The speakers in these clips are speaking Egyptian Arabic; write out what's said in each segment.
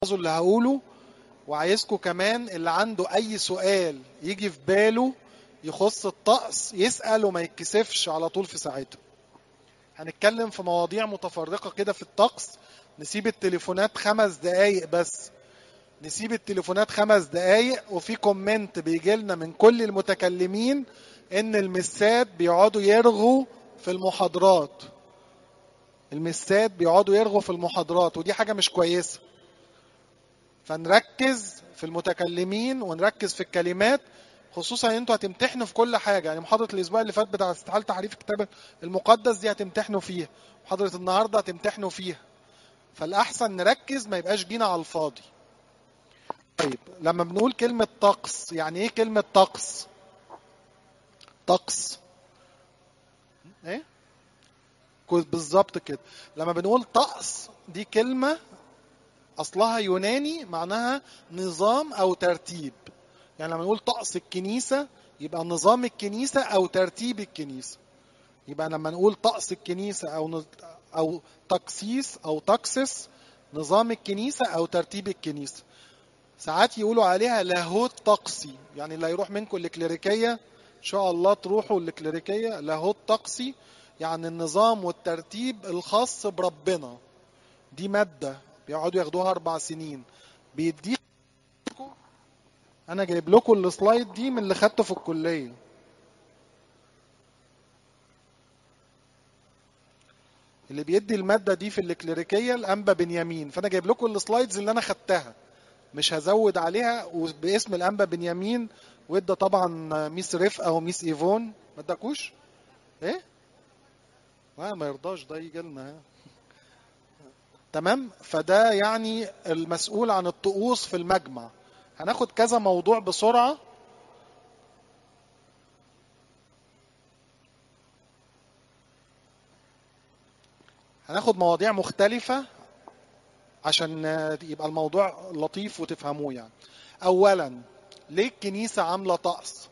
احفظوا اللي هقوله وعايزكم كمان اللي عنده اي سؤال يجي في باله يخص الطقس يسأل وما يتكسفش على طول في ساعتها هنتكلم في مواضيع متفرقة كده في الطقس نسيب التليفونات خمس دقايق بس نسيب التليفونات خمس دقايق وفي كومنت بيجي لنا من كل المتكلمين ان المسات بيقعدوا يرغوا في المحاضرات المسات بيقعدوا يرغوا في المحاضرات ودي حاجة مش كويسة فنركز في المتكلمين ونركز في الكلمات خصوصا ان انتوا هتمتحنوا في كل حاجه يعني محاضره الاسبوع اللي فات بتاع استحاله تحريف الكتاب المقدس دي هتمتحنوا فيها محاضره النهارده هتمتحنوا فيها فالاحسن نركز ما يبقاش جينا على الفاضي طيب لما بنقول كلمه طقس يعني ايه كلمه طقس طقس ايه بالظبط كده لما بنقول طقس دي كلمه اصلها يوناني معناها نظام او ترتيب يعني لما نقول طقس الكنيسه يبقى نظام الكنيسه او ترتيب الكنيسه يبقى لما نقول طقس الكنيسه او او تقسيس او تقسس نظام الكنيسه او ترتيب الكنيسه ساعات يقولوا عليها لاهوت طقسي يعني اللي هيروح منكم الكليريكيه ان شاء الله تروحوا الكليريكيه لاهوت طقسي يعني النظام والترتيب الخاص بربنا دي ماده بيقعدوا ياخدوها اربع سنين بيديك انا جايب لكم السلايد دي من اللي خدته في الكليه اللي بيدي الماده دي في الكليريكيه الانبا بنيامين فانا جايب لكم السلايدز اللي انا خدتها مش هزود عليها وباسم الانبا بنيامين وادى طبعا ميس رفقه وميس ايفون ما اداكوش ايه ما ما يرضاش ده يجي لنا تمام فده يعني المسؤول عن الطقوس في المجمع هناخد كذا موضوع بسرعة هناخد مواضيع مختلفة عشان يبقى الموضوع لطيف وتفهموه يعني أولا ليه الكنيسة عاملة طقس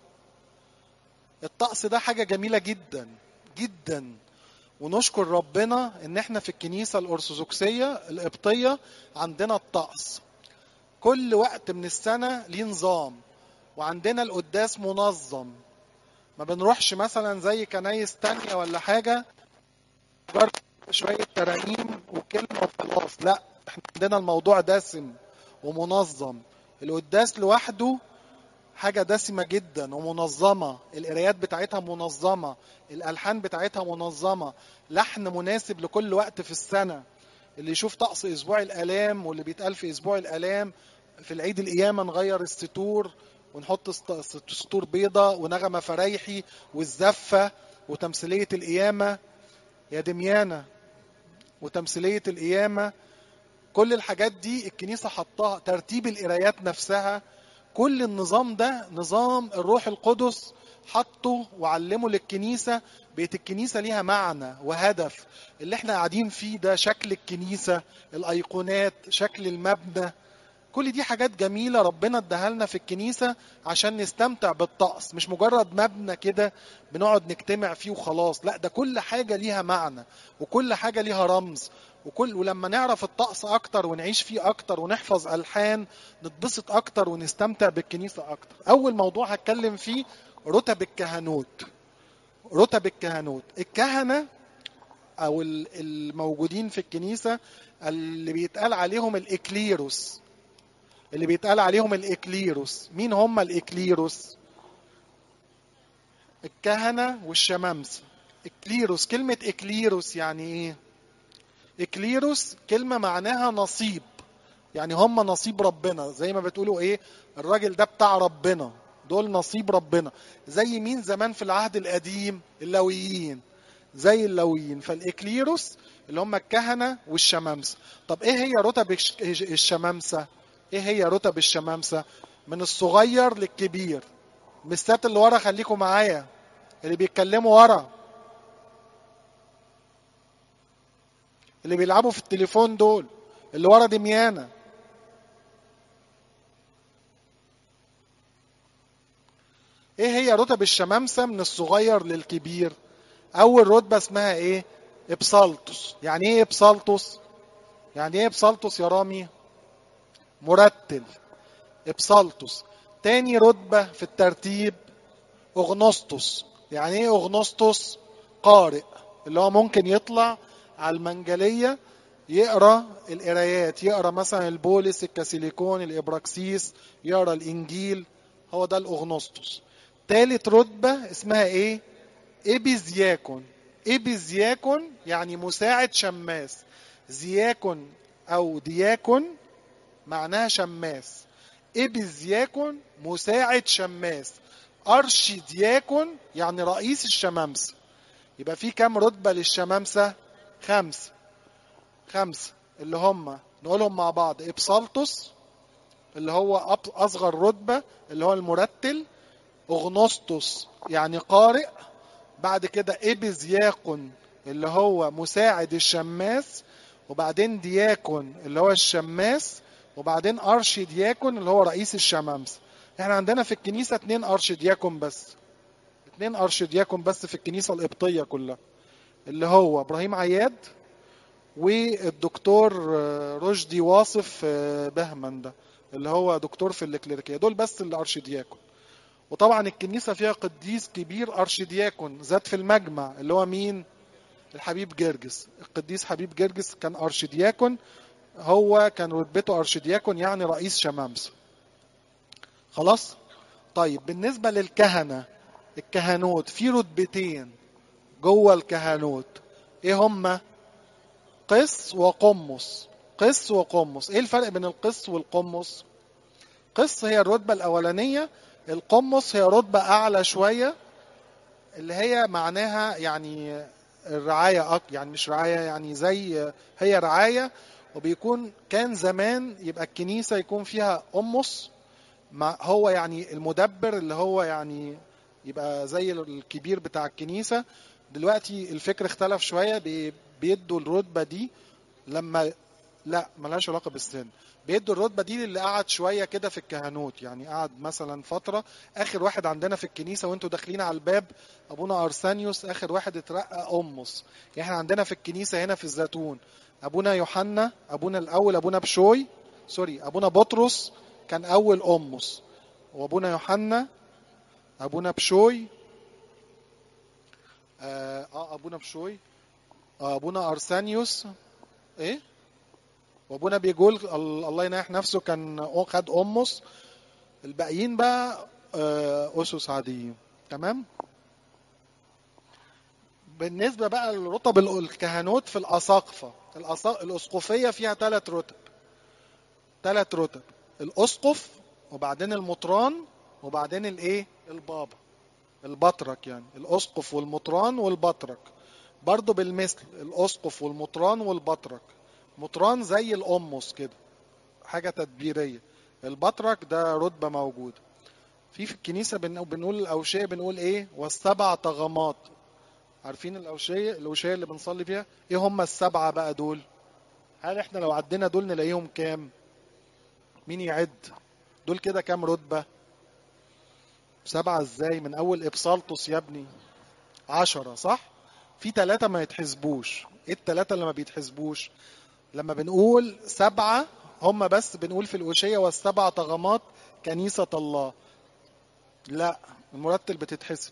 الطقس ده حاجة جميلة جدا جدا ونشكر ربنا ان احنا في الكنيسة الأرثوذكسية القبطية عندنا الطقس كل وقت من السنة ليه نظام وعندنا القداس منظم ما بنروحش مثلا زي كنايس تانية ولا حاجة مجرد شوية ترانيم وكلمة وخلاص لا احنا عندنا الموضوع دسم ومنظم القداس لوحده حاجة دسمة جدا ومنظمة القرايات بتاعتها منظمة الألحان بتاعتها منظمة لحن مناسب لكل وقت في السنة اللي يشوف طقس اسبوع الالام واللي بيتقال في اسبوع الالام في العيد القيامه نغير الستور ونحط سطور بيضة ونغمة فريحي والزفة وتمثيلية القيامة يا دميانة وتمثيلية القيامة كل الحاجات دي الكنيسة حطها ترتيب القرايات نفسها كل النظام ده نظام الروح القدس حطه وعلمه للكنيسة بقت الكنيسة ليها معنى وهدف اللي احنا قاعدين فيه ده شكل الكنيسة الأيقونات شكل المبنى كل دي حاجات جميلة ربنا اداها لنا في الكنيسة عشان نستمتع بالطقس مش مجرد مبنى كده بنقعد نجتمع فيه وخلاص لا ده كل حاجة ليها معنى وكل حاجة ليها رمز وكل ولما نعرف الطقس اكتر ونعيش فيه اكتر ونحفظ الحان نتبسط اكتر ونستمتع بالكنيسة اكتر اول موضوع هتكلم فيه رتب الكهنوت رتب الكهنوت الكهنة او الموجودين في الكنيسة اللي بيتقال عليهم الاكليروس اللي بيتقال عليهم الاكليروس مين هم الاكليروس الكهنة والشمامسة اكليروس كلمة اكليروس يعني ايه اكليروس كلمة معناها نصيب يعني هم نصيب ربنا زي ما بتقولوا ايه الراجل ده بتاع ربنا دول نصيب ربنا زي مين زمان في العهد القديم اللويين زي اللويين فالاكليروس اللي هم الكهنة والشمامسة طب ايه هي رتب الشمامسة ايه هي رتب الشمامسة من الصغير للكبير مستات اللي ورا خليكم معايا اللي بيتكلموا ورا اللي بيلعبوا في التليفون دول اللي ورا دميانة ايه هي رتب الشمامسة من الصغير للكبير اول رتبة اسمها ايه ابسالتوس يعني ايه ابسالتوس يعني ايه ابسالتوس يا رامي مرتل ابسالتوس تاني رتبة في الترتيب اغنسطس يعني ايه اغنسطس قارئ اللي هو ممكن يطلع على المنجلية يقرا القرايات يقرا مثلا البولس الكاسيليكون الابراكسيس يقرا الانجيل هو ده الاغنسطس تالت رتبة اسمها ايه ابيزياكون ابيزياكون يعني مساعد شماس زياكون او دياكون معناها شماس ابيزياكون مساعد شماس ارشي دياكون يعني رئيس الشمامسه يبقى في كام رتبه للشمامسه خمسه خمسه اللي هم نقولهم مع بعض ابسالتوس اللي هو اصغر رتبه اللي هو المرتل اغنسطس يعني قارئ بعد كده ابيزياكون اللي هو مساعد الشماس وبعدين دياكون اللي هو الشماس وبعدين ارشي دياكون اللي هو رئيس الشمامسه احنا عندنا في الكنيسه اتنين ارشي دياكون بس اتنين ارشي دياكون بس في الكنيسه القبطيه كلها اللي هو ابراهيم عياد والدكتور رشدي واصف بهمن ده اللي هو دكتور في الكليريكيه دول بس اللي ارشدياكون وطبعا الكنيسه فيها قديس كبير ارشدياكون ذات في المجمع اللي هو مين الحبيب جرجس القديس حبيب جرجس كان ارشدياكون هو كان رتبته ارشدياكون يعني رئيس شمامسه خلاص طيب بالنسبه للكهنه الكهنوت في رتبتين جوه الكهنوت ايه هما قس وقمص قس وقمص ايه الفرق بين القس والقمص قس هي الرتبه الاولانيه القمص هي رتبه اعلى شويه اللي هي معناها يعني الرعايه أك يعني مش رعايه يعني زي هي رعايه وبيكون كان زمان يبقى الكنيسه يكون فيها قمص مع هو يعني المدبر اللي هو يعني يبقى زي الكبير بتاع الكنيسه دلوقتي الفكر اختلف شويه بيدوا الرتبه دي لما لا ملهاش علاقه بالسن بيدوا الرتبه دي للي قعد شويه كده في الكهنوت يعني قعد مثلا فتره اخر واحد عندنا في الكنيسه وانتوا داخلين على الباب ابونا ارسانيوس اخر واحد اترقى امس يعني احنا عندنا في الكنيسه هنا في الزيتون ابونا يوحنا ابونا الاول ابونا بشوي سوري ابونا بطرس كان اول امس وابونا يوحنا ابونا بشوي اه, آه ابونا بشوي آه ابونا ارسانيوس ايه وابونا بيقول الله يناح نفسه كان خد امس الباقيين بقى آه اسس عاديين تمام بالنسبه بقى لرتب الكهنوت في الاساقفه الاسقفيه فيها ثلاث رتب ثلاث رتب الاسقف وبعدين المطران وبعدين الايه البابا البطرك يعني الاسقف والمطران والبطرك برضه بالمثل الاسقف والمطران والبطرك مطران زي الأمس كده حاجة تدبيرية البطرك ده رتبة موجودة في في الكنيسة بنقول الأوشية بنقول إيه والسبع طغمات عارفين الأوشية الأوشية اللي بنصلي فيها إيه هم السبعة بقى دول هل إحنا لو عدينا دول نلاقيهم كام مين يعد دول كده كام رتبة سبعة ازاي من أول إبسالطس يا ابني عشرة صح في ثلاثة ما يتحسبوش ايه الثلاثة اللي ما بيتحسبوش لما بنقول سبعة هم بس بنقول في الأوشية والسبع طغمات كنيسة الله لا المرتل بتتحسب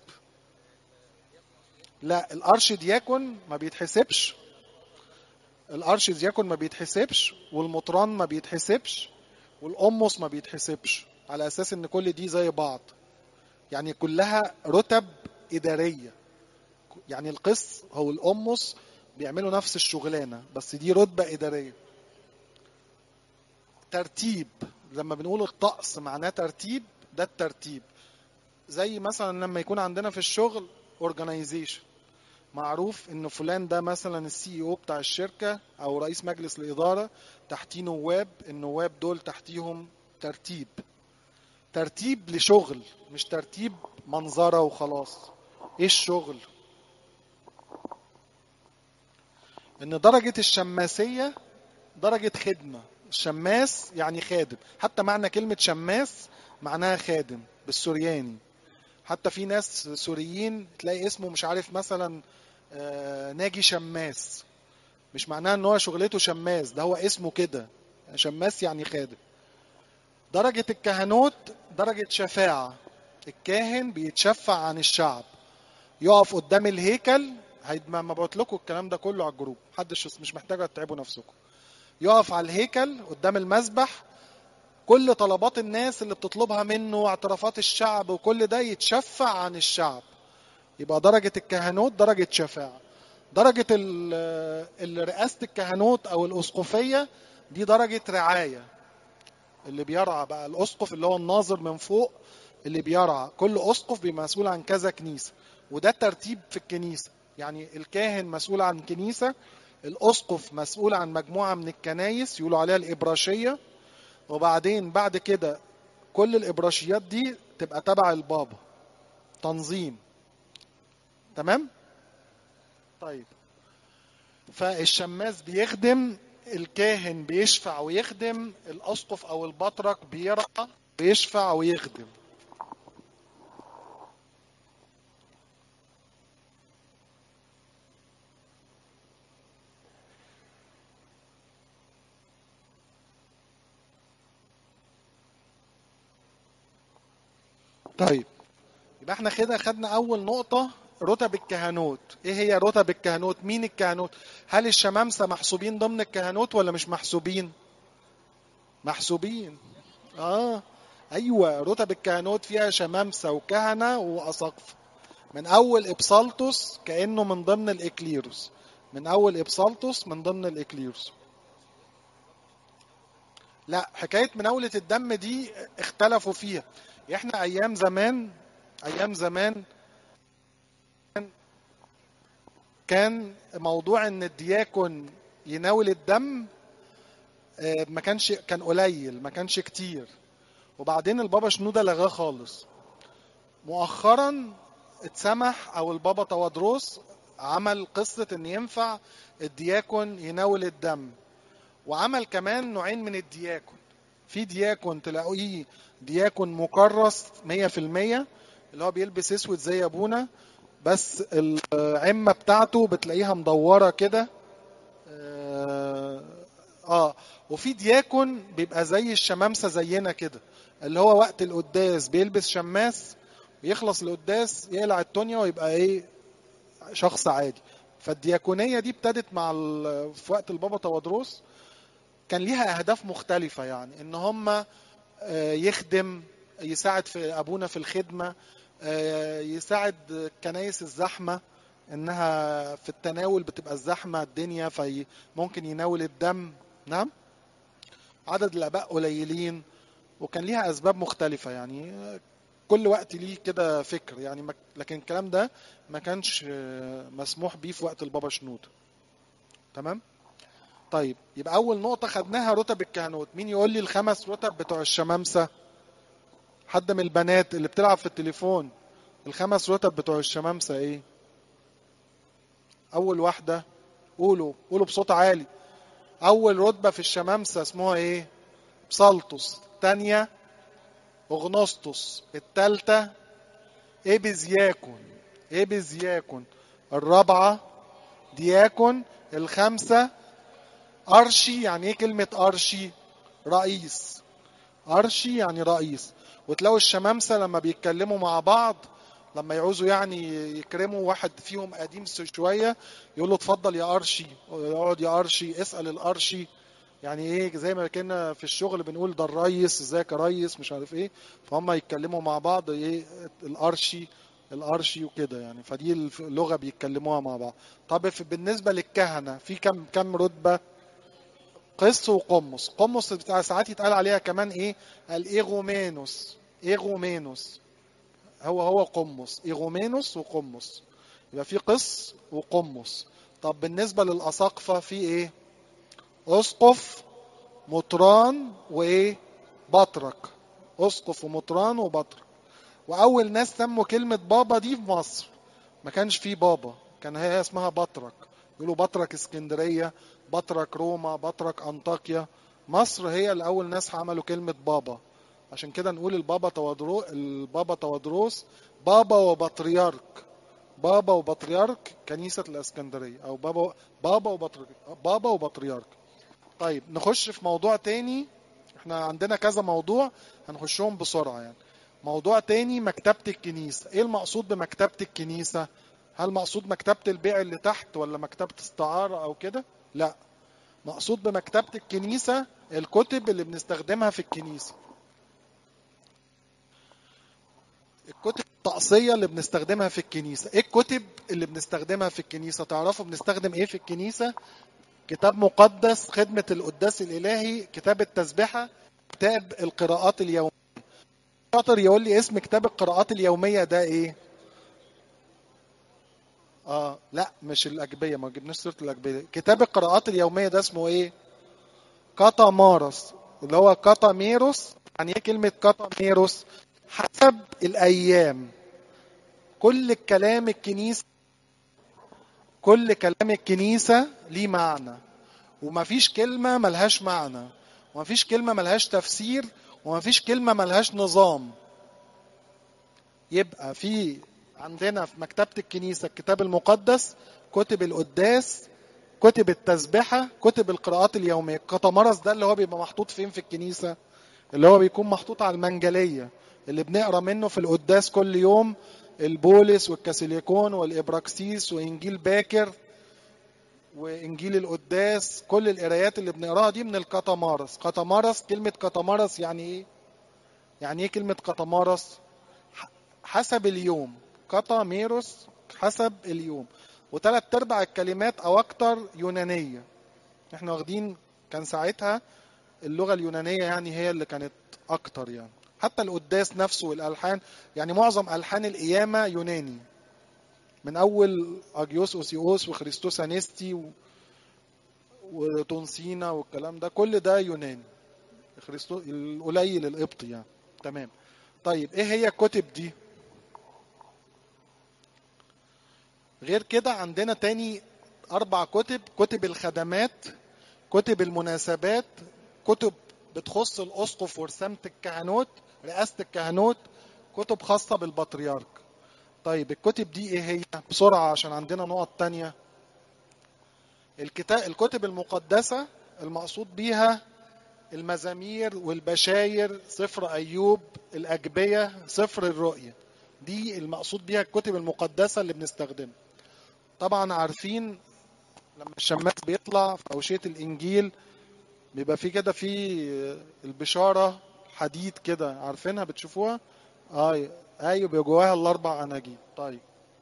لا الأرش دياكون ما بيتحسبش الأرش دياكون ما بيتحسبش والمطران ما بيتحسبش والأمس ما بيتحسبش على أساس إن كل دي زي بعض يعني كلها رتب إدارية يعني القس هو الأمس بيعملوا نفس الشغلانة بس دي رتبة إدارية ترتيب لما بنقول الطقس معناه ترتيب ده الترتيب زي مثلا لما يكون عندنا في الشغل organization معروف ان فلان ده مثلا السي او بتاع الشركة او رئيس مجلس الادارة تحتيه نواب النواب دول تحتيهم ترتيب ترتيب لشغل مش ترتيب منظرة وخلاص ايه الشغل ان درجة الشماسية درجة خدمة الشماس يعني خادم حتى معنى كلمة شماس معناها خادم بالسورياني حتى في ناس سوريين تلاقي اسمه مش عارف مثلا ناجي شماس مش معناها ان هو شغلته شماس ده هو اسمه كده شماس يعني خادم درجة الكهنوت درجة شفاعة الكاهن بيتشفع عن الشعب يقف قدام الهيكل ما بعت لكم الكلام ده كله على الجروب محدش مش محتاجة تتعبوا نفسكم يقف على الهيكل قدام المسبح كل طلبات الناس اللي بتطلبها منه اعترافات الشعب وكل ده يتشفع عن الشعب يبقى درجة الكهنوت درجة شفاعة درجة رئاسة الكهنوت أو الأسقفية دي درجة رعاية اللي بيرعى بقى الأسقف اللي هو الناظر من فوق اللي بيرعى كل أسقف بيبقى مسؤول عن كذا كنيسة وده الترتيب في الكنيسة يعني الكاهن مسؤول عن كنيسة الأسقف مسؤول عن مجموعة من الكنايس يقولوا عليها الإبراشية وبعدين بعد كده كل الإبراشيات دي تبقى تبع البابا تنظيم تمام طيب فالشماس بيخدم الكاهن بيشفع ويخدم الأسقف أو البطرك بيرعى بيشفع ويخدم طيب يبقى احنا كده خدنا اول نقطة رتب الكهنوت ايه هي رتب الكهنوت مين الكهنوت هل الشمامسة محسوبين ضمن الكهنوت ولا مش محسوبين محسوبين اه ايوه رتب الكهنوت فيها شمامسة وكهنة واساقفة من اول ابسالتوس كانه من ضمن الاكليروس من اول ابسالتوس من ضمن الاكليروس لا حكايه مناوله الدم دي اختلفوا فيها احنا ايام زمان ايام زمان كان موضوع ان الدياكون يناول الدم ما كانش كان قليل ما كانش كتير وبعدين البابا شنودة لغاه خالص مؤخرا اتسمح او البابا توادروس عمل قصة ان ينفع الدياكون يناول الدم وعمل كمان نوعين من الدياكون في دياكون تلاقيه دياكون مكرس 100% اللي هو بيلبس اسود زي ابونا بس العمه بتاعته بتلاقيها مدوره كده اه, آه. وفي دياكون بيبقى زي الشمامسه زينا كده اللي هو وقت القداس بيلبس شماس ويخلص القداس يقلع التونيا ويبقى ايه شخص عادي فالدياكونيه دي ابتدت مع في وقت البابا توادروس كان ليها اهداف مختلفه يعني ان هم يخدم يساعد في ابونا في الخدمه يساعد كنايس الزحمه انها في التناول بتبقى الزحمه الدنيا فممكن يناول الدم نعم عدد الاباء قليلين وكان ليها اسباب مختلفه يعني كل وقت ليه كده فكر يعني لكن الكلام ده ما كانش مسموح بيه في وقت البابا شنود تمام طيب يبقى اول نقطه خدناها رتب الكهنوت مين يقول لي الخمس رتب بتوع الشمامسه حد من البنات اللي بتلعب في التليفون الخمس رتب بتوع الشمامسه ايه اول واحده قولوا قولوا بصوت عالي اول رتبه في الشمامسه اسمها ايه بسلطس الثانيه اغنسطس الثالثه ابيزياكون ابيزياكون الرابعه دياكون الخامسه أرشي يعني إيه كلمة أرشي؟ رئيس. أرشي يعني رئيس. وتلاقوا الشمامسة لما بيتكلموا مع بعض لما يعوزوا يعني يكرموا واحد فيهم قديم شوية يقول له اتفضل يا أرشي يقعد يا أرشي اسأل الأرشي يعني ايه زي ما كنا في الشغل بنقول ده الريس ازيك يا ريس مش عارف ايه فهم يتكلموا مع بعض ايه الارشي الارشي وكده يعني فدي اللغه بيتكلموها مع بعض طب بالنسبه للكهنه في كم كم رتبه قس وقمص قمص بتاع ساعات يتقال عليها كمان ايه الايغومينوس ايغومينوس هو هو قمص ايغومينوس وقمص يبقى في قس وقمص طب بالنسبه للاساقفه في ايه اسقف مطران وايه بطرك اسقف ومطران وبطرك واول ناس سموا كلمه بابا دي في مصر ما كانش في بابا كان هي اسمها بطرك يقولوا بطرك اسكندريه بطرك روما بطرك انطاكيا مصر هي الاول ناس عملوا كلمه بابا عشان كده نقول البابا توادرو البابا توادروس بابا وبطريرك بابا وبطريرك كنيسه الاسكندريه او بابا بابا وبطريرك بابا وبطريرك طيب نخش في موضوع تاني احنا عندنا كذا موضوع هنخشهم بسرعة يعني موضوع تاني مكتبة الكنيسة ايه المقصود بمكتبة الكنيسة هل مقصود مكتبة البيع اللي تحت ولا مكتبة استعارة او كده لا مقصود بمكتبة الكنيسة الكتب اللي بنستخدمها في الكنيسة الكتب الطقسية اللي بنستخدمها في الكنيسة ايه الكتب اللي بنستخدمها في الكنيسة تعرفوا بنستخدم ايه في الكنيسة كتاب مقدس خدمة القداس الإلهي كتاب التسبحة كتاب القراءات اليومية شاطر يقول لي اسم كتاب القراءات اليومية ده ايه اه لا مش الأجبية ما جبناش سيرة الأجبية كتاب القراءات اليومية ده اسمه ايه كاتامارس اللي هو كاتاميروس يعني ايه كلمة كاتاميروس حسب الأيام كل كلام الكنيسة كل كلام الكنيسة ليه معنى ومفيش كلمة ملهاش معنى ومفيش كلمة ملهاش تفسير ومفيش كلمة ملهاش نظام يبقى في عندنا في مكتبة الكنيسة الكتاب المقدس كتب القداس كتب التسبحة كتب القراءات اليومية الكتمرس ده اللي هو بيبقى محطوط فين في الكنيسة اللي هو بيكون محطوط على المنجلية اللي بنقرا منه في القداس كل يوم البولس والكاسيليكون والإبراكسيس وإنجيل باكر وإنجيل القداس كل القرايات اللي بنقراها دي من الكتمارس كتمارس كلمة كتمارس يعني إيه؟ يعني إيه كلمة كتمارس؟ حسب اليوم كتاميروس حسب اليوم وثلاث ارباع الكلمات او اكتر يونانيه احنا واخدين كان ساعتها اللغه اليونانيه يعني هي اللي كانت اكتر يعني حتى القداس نفسه والالحان يعني معظم الحان القيامه يوناني من اول اجيوس اوسيوس وخريستوس انستي و... وتونسينا والكلام ده كل ده يوناني خريستو القليل القبطي يعني تمام طيب ايه هي الكتب دي غير كده عندنا تاني أربع كتب كتب الخدمات كتب المناسبات كتب بتخص الأسقف ورسامة الكهنوت رئاسة الكهنوت كتب خاصة بالبطريرك طيب الكتب دي ايه هي بسرعة عشان عندنا نقط تانية الكتاب الكتب المقدسة المقصود بيها المزامير والبشاير سفر أيوب الأجبية سفر الرؤية دي المقصود بيها الكتب المقدسة اللي بنستخدمها طبعا عارفين لما الشماس بيطلع في أوشية الإنجيل بيبقى في كده في البشارة حديد كده عارفينها بتشوفوها ايوه ايوه بيبقى جواها الاربع اناجيل طيب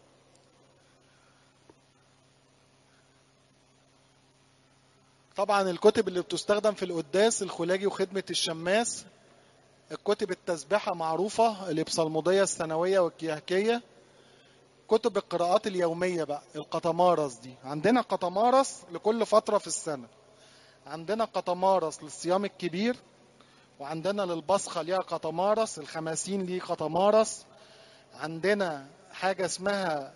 طبعا الكتب اللي بتستخدم في القداس الخلاجي وخدمة الشماس الكتب التسبحة معروفة الإبصالمودية السنوية والكيهكية كتب القراءات اليومية بقى القطمارس دي عندنا قطمارس لكل فترة في السنة عندنا قطمارس للصيام الكبير وعندنا للبصخة ليها قطمارس الخماسين ليه قطمارس عندنا حاجة اسمها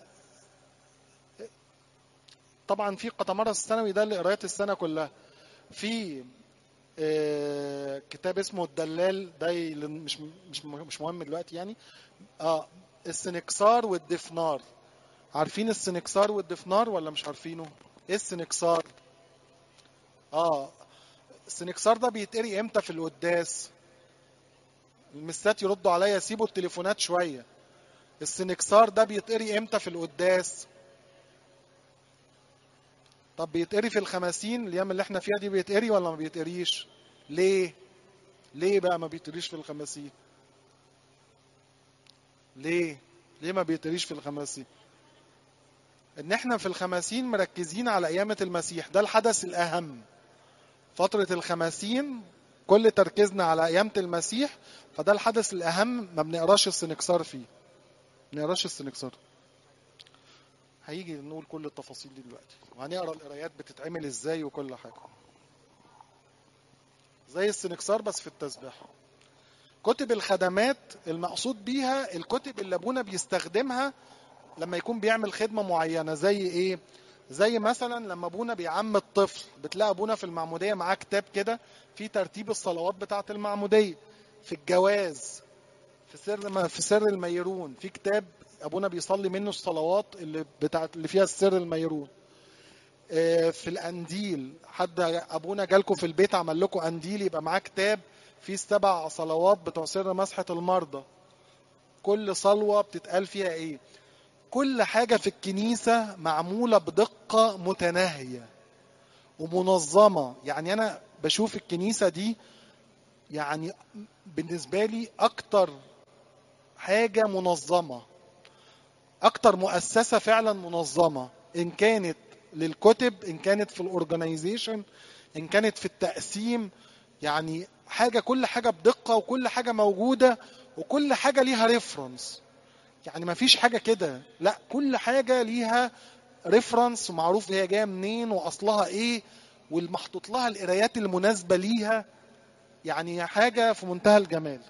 طبعا في قطمارس السنوي ده لقرايات السنة كلها في آه كتاب اسمه الدلال ده مش مش مش مهم دلوقتي يعني اه السنكسار والدفنار عارفين السنكسار والدفنار ولا مش عارفينه ايه السنكسار اه السنكسار ده بيتقري امتى في القداس المسات يردوا عليا سيبوا التليفونات شويه السنكسار ده بيتقري امتى في القداس طب بيتقري في الخمسين الايام اللي احنا فيها دي بيتقري ولا ما بيتقريش ليه ليه بقى ما بيتقريش في الخمسين ليه ليه ما بيتقريش في الخمسين ان احنا في الخمسين مركزين على قيامة المسيح ده الحدث الاهم فترة الخمسين كل تركيزنا على قيامة المسيح فده الحدث الأهم ما بنقراش السنكسار فيه ما بنقراش السنكسار هيجي نقول كل التفاصيل دي دلوقتي وهنقرا القرايات بتتعمل ازاي وكل حاجة زي السنكسار بس في التسبيح كتب الخدمات المقصود بيها الكتب اللي ابونا بيستخدمها لما يكون بيعمل خدمة معينة زي ايه زي مثلا لما ابونا بيعم الطفل بتلاقي ابونا في المعموديه معاه كتاب كده في ترتيب الصلوات بتاعه المعموديه في الجواز في سر في سر الميرون في كتاب ابونا بيصلي منه الصلوات اللي بتاعت اللي فيها السر الميرون في الانديل حد ابونا جالكم في البيت عمل لكم انديل يبقى معاه كتاب في السبع صلوات بتوع سر مسحة المرضى كل صلوة بتتقال فيها ايه كل حاجة في الكنيسة معمولة بدقة متناهية ومنظمة يعني أنا بشوف الكنيسة دي يعني بالنسبة لي أكتر حاجة منظمة أكتر مؤسسة فعلا منظمة إن كانت للكتب إن كانت في الأورجنايزيشن إن كانت في التقسيم يعني حاجة كل حاجة بدقة وكل حاجة موجودة وكل حاجة ليها ريفرنس يعني ما فيش حاجة كده لا كل حاجة ليها ريفرنس ومعروف هي جاية منين وأصلها إيه والمحطوط لها القرايات المناسبة ليها يعني حاجة في منتهى الجمال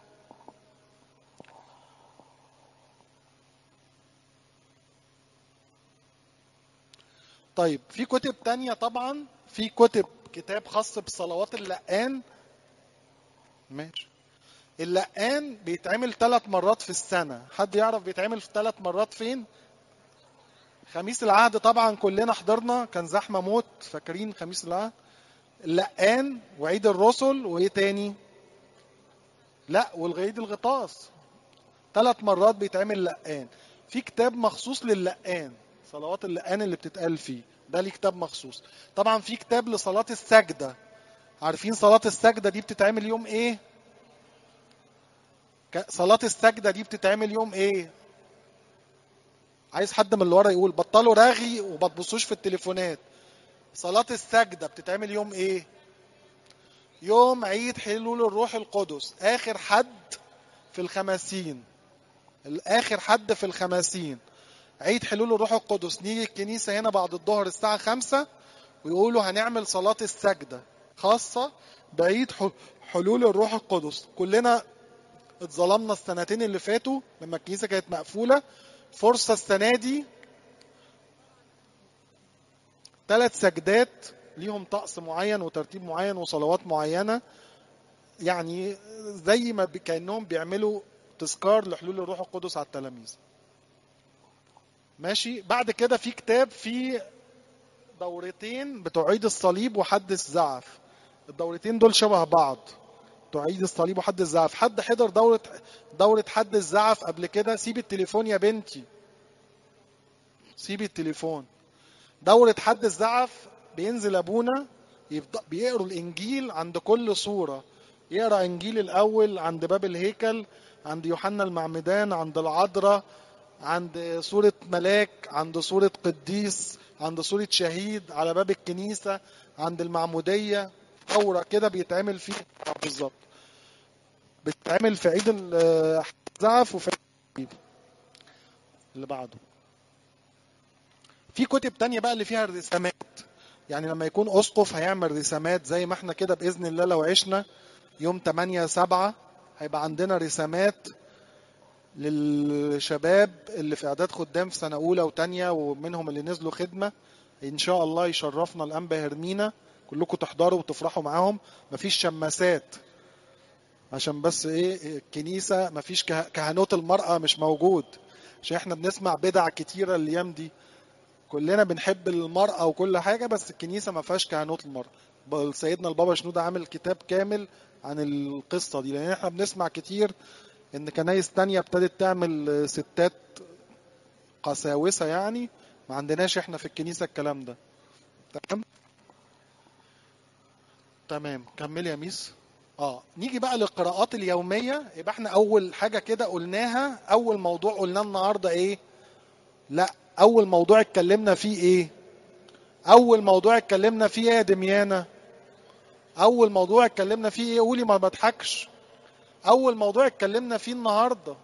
طيب في كتب تانية طبعا في كتب كتاب خاص بصلوات اللقان ماشي اللقان بيتعمل ثلاث مرات في السنة حد يعرف بيتعمل في ثلاث مرات فين خميس العهد طبعا كلنا حضرنا كان زحمة موت فاكرين خميس العهد اللقان وعيد الرسل وايه تاني لا والعيد الغطاس ثلاث مرات بيتعمل لقان في كتاب مخصوص للقان صلوات اللقان اللي بتتقال فيه ده ليه كتاب مخصوص طبعا في كتاب لصلاة السجدة عارفين صلاة السجدة دي بتتعمل يوم ايه صلاة السجدة دي بتتعمل يوم ايه عايز حد من اللي ورا يقول بطلوا رغي وما تبصوش في التليفونات صلاة السجدة بتتعمل يوم ايه يوم عيد حلول الروح القدس اخر حد في الخمسين اخر حد في الخمسين عيد حلول الروح القدس نيجي الكنيسة هنا بعد الظهر الساعة خمسة ويقولوا هنعمل صلاة السجدة خاصة بعيد حلول الروح القدس كلنا اتظلمنا السنتين اللي فاتوا لما الكنيسة كانت مقفولة فرصة السنة دي ثلاث سجدات ليهم طقس معين وترتيب معين وصلوات معينة يعني زي ما كأنهم بيعملوا تذكار لحلول الروح القدس على التلاميذ ماشي بعد كده في كتاب فيه دورتين بتوع عيد الصليب وحد الزعف الدورتين دول شبه بعض بتوع عيد الصليب وحد الزعف حد حضر دورة دورة حد الزعف قبل كده سيب التليفون يا بنتي سيب التليفون دورة حد الزعف بينزل ابونا بيقروا الانجيل عند كل صورة يقرا انجيل الاول عند باب الهيكل عند يوحنا المعمدان عند العذراء عند صورة ملاك عند صورة قديس عند صورة شهيد على باب الكنيسة عند المعمودية دورة كده بيتعمل فيه بالظبط بيتعمل في عيد الزعف وفي عيد اللي بعده في كتب تانية بقى اللي فيها الرسامات يعني لما يكون أسقف هيعمل رسامات زي ما احنا كده بإذن الله لو عشنا يوم 8 7 هيبقى عندنا رسامات للشباب اللي في اعداد خدام في سنه اولى وثانيه ومنهم اللي نزلوا خدمه ان شاء الله يشرفنا الانبا هرمينا كلكم تحضروا وتفرحوا معاهم مفيش شماسات عشان بس ايه الكنيسه مفيش كهنوت المراه مش موجود عشان احنا بنسمع بدع كتيره الايام دي كلنا بنحب المراه وكل حاجه بس الكنيسه ما فيهاش كهنوت المراه سيدنا البابا شنوده عامل كتاب كامل عن القصه دي لان احنا بنسمع كتير ان كنايس تانية ابتدت تعمل ستات قساوسة يعني ما عندناش احنا في الكنيسة الكلام ده تمام تمام كمل يا ميس اه نيجي بقى للقراءات اليومية يبقى احنا اول حاجة كده قلناها اول موضوع قلناه النهاردة ايه لا اول موضوع اتكلمنا فيه ايه اول موضوع اتكلمنا فيه ايه يا دميانة اول موضوع اتكلمنا فيه ايه قولي ما بضحكش اول موضوع اتكلمنا فيه النهارده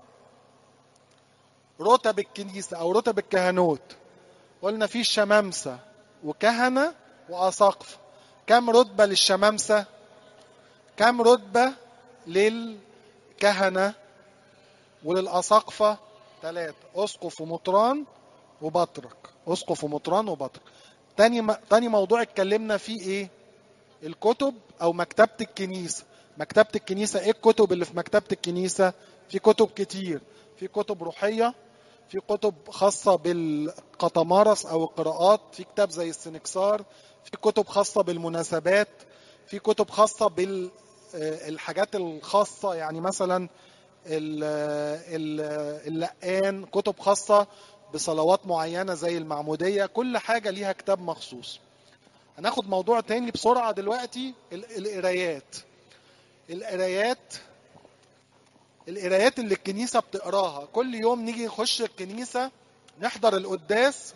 رتب الكنيسه او رتب الكهنوت قلنا في شمامسه وكهنه واساقفه كم رتبه للشمامسه كم رتبه للكهنه وللاساقفه ثلاثه اسقف ومطران وبطرك اسقف ومطران وبطرك تاني م... تاني موضوع اتكلمنا فيه ايه الكتب او مكتبه الكنيسه مكتبة الكنيسة ايه الكتب اللي في مكتبة الكنيسة في كتب كتير في كتب روحية في كتب خاصة بالقطمارس او القراءات في كتاب زي السنكسار في كتب خاصة بالمناسبات في كتب خاصة آه، الحاجات الخاصة يعني مثلا ال- ال- اللقان كتب خاصة بصلوات معينة زي المعمودية كل حاجة ليها كتاب مخصوص هناخد موضوع تاني بسرعة دلوقتي ال- القرايات القرايات القرايات اللي الكنيسة بتقراها كل يوم نيجي نخش الكنيسة نحضر القداس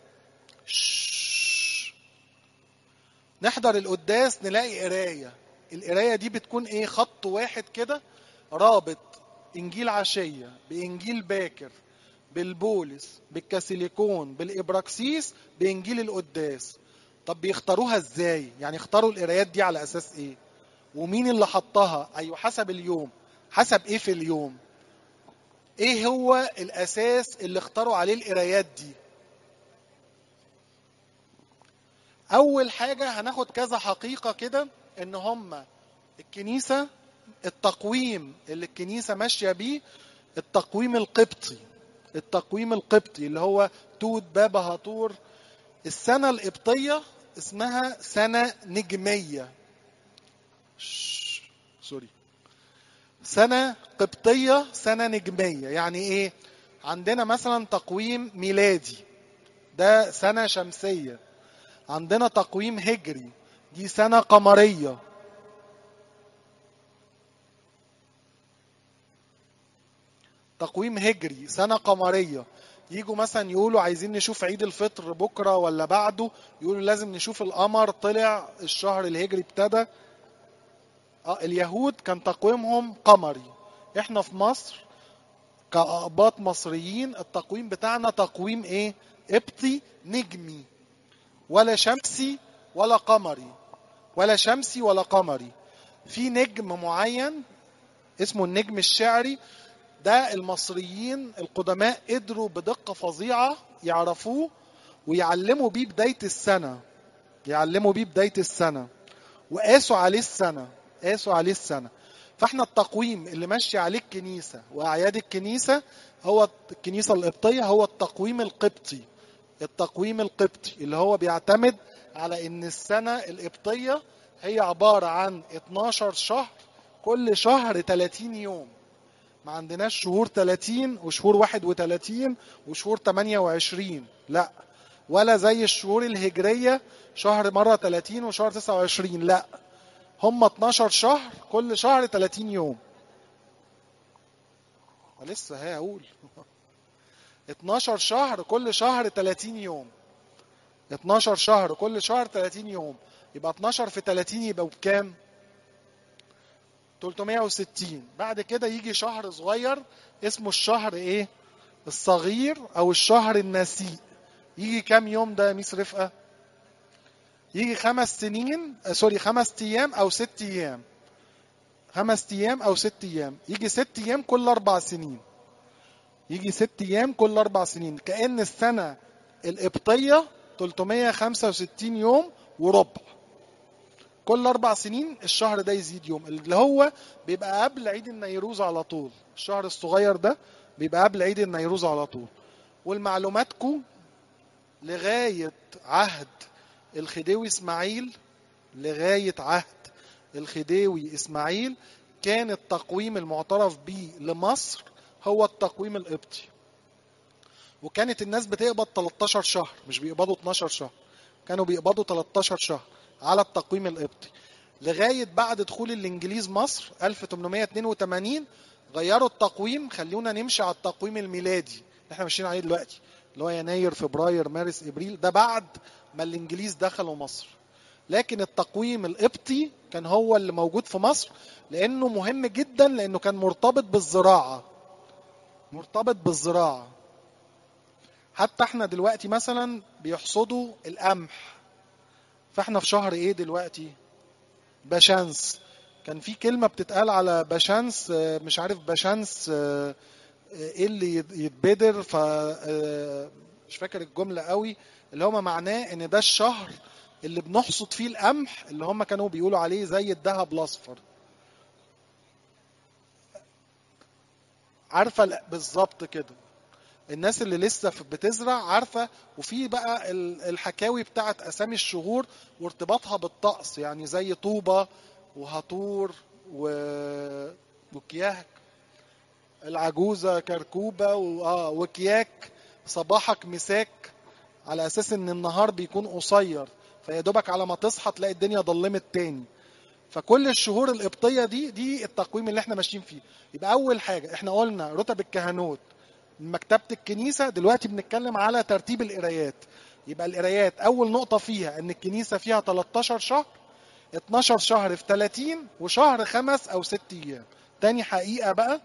شش. نحضر القداس نلاقي قراية القراية دي بتكون ايه خط واحد كده رابط انجيل عشية بانجيل باكر بالبولس بالكاسيليكون بالابراكسيس بانجيل القداس طب بيختاروها ازاي يعني اختاروا القرايات دي على اساس ايه ومين اللي حطها ايوه حسب اليوم حسب ايه في اليوم ايه هو الاساس اللي اختاروا عليه القرايات دي اول حاجه هناخد كذا حقيقه كده ان هم الكنيسه التقويم اللي الكنيسه ماشيه بيه التقويم القبطي التقويم القبطي اللي هو توت بابا هاتور السنه القبطيه اسمها سنه نجميه شش، سوري سنة قبطية سنة نجمية يعني ايه عندنا مثلا تقويم ميلادي ده سنة شمسية عندنا تقويم هجري دي سنة قمرية تقويم هجري سنة قمرية يجوا مثلا يقولوا عايزين نشوف عيد الفطر بكرة ولا بعده يقولوا لازم نشوف القمر طلع الشهر الهجري ابتدى اه اليهود كان تقويمهم قمري احنا في مصر كأقباط مصريين التقويم بتاعنا تقويم ايه قبطي نجمي ولا شمسي ولا قمري ولا شمسي ولا قمري في نجم معين اسمه النجم الشعري ده المصريين القدماء قدروا بدقة فظيعة يعرفوه ويعلموا بيه بداية السنة يعلموا بيه بداية السنة وقاسوا عليه السنة قاسوا عليه السنة فاحنا التقويم اللي ماشي عليه الكنيسة وأعياد الكنيسة هو الكنيسة القبطية هو التقويم القبطي التقويم القبطي اللي هو بيعتمد على ان السنة القبطية هي عبارة عن 12 شهر كل شهر 30 يوم ما عندناش شهور 30 وشهور 31 وشهور 28 لا ولا زي الشهور الهجرية شهر مرة 30 وشهر 29 لا هم 12 شهر كل شهر 30 يوم لسه هقول 12 شهر كل شهر 30 يوم 12 شهر كل شهر 30 يوم يبقى 12 في 30 يبقى بكام 360 بعد كده يجي شهر صغير اسمه الشهر ايه الصغير او الشهر النسيء يجي كام يوم ده يا ميس رفقه يجي خمس سنين آه، سوري خمس ايام او ست ايام خمس ايام او ست ايام يجي ست ايام كل اربع سنين يجي ست ايام كل اربع سنين كأن السنة القبطية 365 يوم وربع كل اربع سنين الشهر ده يزيد يوم اللي هو بيبقى قبل عيد النيروز على طول الشهر الصغير ده بيبقى قبل عيد النيروز على طول والمعلوماتكم لغاية عهد الخديوي اسماعيل لغاية عهد الخديوي اسماعيل كان التقويم المعترف به لمصر هو التقويم القبطي وكانت الناس بتقبض 13 شهر مش بيقبضوا 12 شهر كانوا بيقبضوا 13 شهر على التقويم القبطي لغاية بعد دخول الإنجليز مصر 1882 غيروا التقويم خلونا نمشي على التقويم الميلادي اللي احنا ماشيين عليه دلوقتي اللي هو يناير فبراير مارس ابريل ده بعد ما الانجليز دخلوا مصر لكن التقويم القبطي كان هو اللي موجود في مصر لانه مهم جدا لانه كان مرتبط بالزراعه مرتبط بالزراعه حتى احنا دلوقتي مثلا بيحصدوا القمح فاحنا في شهر ايه دلوقتي باشانس كان في كلمة بتتقال على باشانس آه، مش عارف باشانس آه، آه، ايه اللي يت- يتبدر ف آه، مش فاكر الجملة قوي اللي هما معناه ان ده الشهر اللي بنحصد فيه القمح اللي هم كانوا بيقولوا عليه زي الذهب الاصفر عارفه لا، بالظبط كده الناس اللي لسه في- بتزرع عارفه وفي بقى ال- الحكاوي بتاعت اسامي الشهور وارتباطها بالطقس يعني زي طوبه وهطور و... وكياك العجوزة كركوبة و... آه وكياك صباحك مساك على أساس إن النهار بيكون قصير فيا دوبك على ما تصحى تلاقي الدنيا ضلمت تاني فكل الشهور القبطية دي دي التقويم اللي احنا ماشيين فيه يبقى أول حاجة احنا قلنا رتب الكهنوت من مكتبة الكنيسة دلوقتي بنتكلم على ترتيب القرايات يبقى القرايات أول نقطة فيها إن الكنيسة فيها 13 شهر 12 شهر في 30 وشهر خمس أو ست أيام تاني حقيقة بقى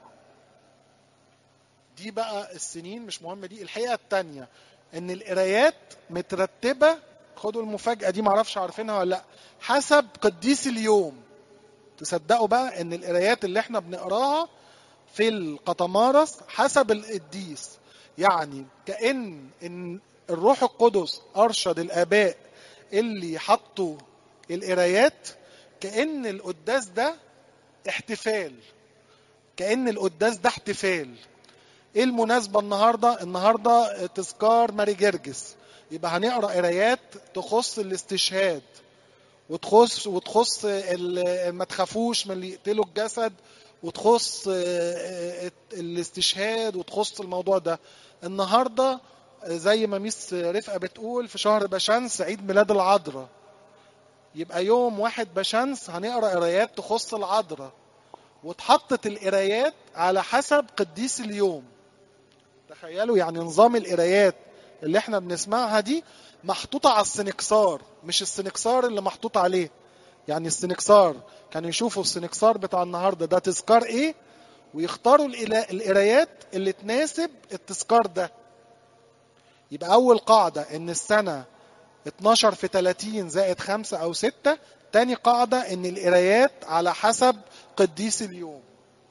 دي بقى السنين مش مهمة دي الحقيقة التانية إن القرايات مترتبة خدوا المفاجأة دي معرفش عارفينها ولا لأ حسب قديس اليوم تصدقوا بقى إن القرايات اللي احنا بنقراها في القطمارس حسب القديس يعني كأن إن الروح القدس أرشد الآباء اللي حطوا القرايات كأن القداس ده احتفال كأن القداس ده احتفال ايه المناسبة النهاردة النهاردة تذكار ماري جرجس يبقى هنقرا قرايات تخص الاستشهاد وتخص وتخص ما تخافوش من اللي يقتلوا الجسد وتخص الاستشهاد وتخص الموضوع ده النهارده زي ما ميس رفقه بتقول في شهر بشمس عيد ميلاد العذراء يبقى يوم واحد بشمس هنقرا قرايات تخص العذراء واتحطت القرايات على حسب قديس اليوم تخيلوا يعني نظام القرايات اللي احنا بنسمعها دي محطوطة على السنكسار مش السنكسار اللي محطوط عليه يعني السنكسار كانوا يشوفوا السنكسار بتاع النهارده ده تذكار ايه ويختاروا القرايات اللي تناسب التذكار ده يبقى أول قاعدة إن السنة 12 في 30 زائد 5 أو 6 تاني قاعدة إن القرايات على حسب قديس اليوم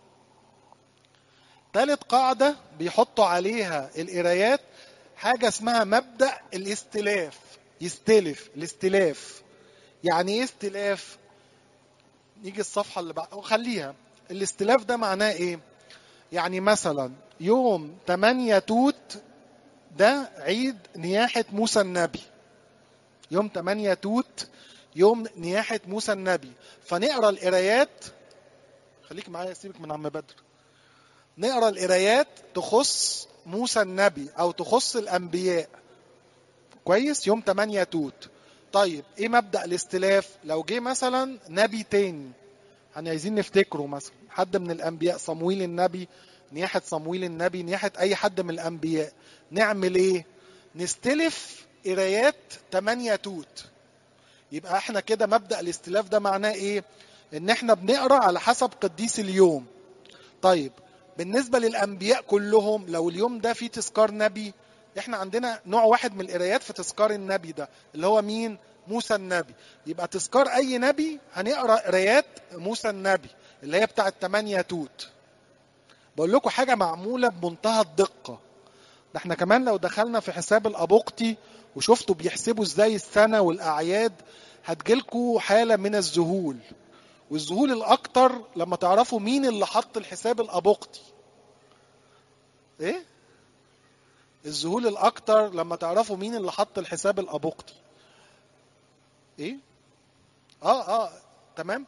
تالت قاعدة بيحطوا عليها القرايات حاجة اسمها مبدأ الاستلاف يستلف الاستلاف يعني ايه استلاف نيجي الصفحة اللي بعد خليها الاستلاف ده معناه ايه يعني مثلا يوم 8 توت ده عيد نياحة موسى النبي يوم 8 توت يوم نياحة موسى النبي فنقرا القرايات خليك معايا سيبك من عم بدر نقرا القرايات تخص موسى النبي او تخص الانبياء كويس يوم 8 توت طيب ايه مبدا الاستلاف لو جه مثلا نبي تاني احنا عايزين نفتكره مثلا حد من الانبياء صمويل النبي نياحة صمويل النبي نياحة اي حد من الانبياء نعمل ايه نستلف قرايات 8 توت يبقى احنا كده مبدا الاستلاف ده معناه ايه ان احنا بنقرا على حسب قديس اليوم طيب بالنسبة للأنبياء كلهم لو اليوم ده فيه تذكار نبي احنا عندنا نوع واحد من القرايات في تذكار النبي ده اللي هو مين موسى النبي يبقى تذكار أي نبي هنقرأ قرايات موسى النبي اللي هي بتاعة 8 توت بقول لكم حاجة معمولة بمنتهى الدقة ده احنا كمان لو دخلنا في حساب الأبوقتي وشفتوا بيحسبوا ازاي السنة والأعياد هتجيلكوا حالة من الذهول والذهول الاكتر لما تعرفوا مين اللي حط الحساب الابوقتي ايه الذهول الاكتر لما تعرفوا مين اللي حط الحساب الابوقتي ايه اه اه تمام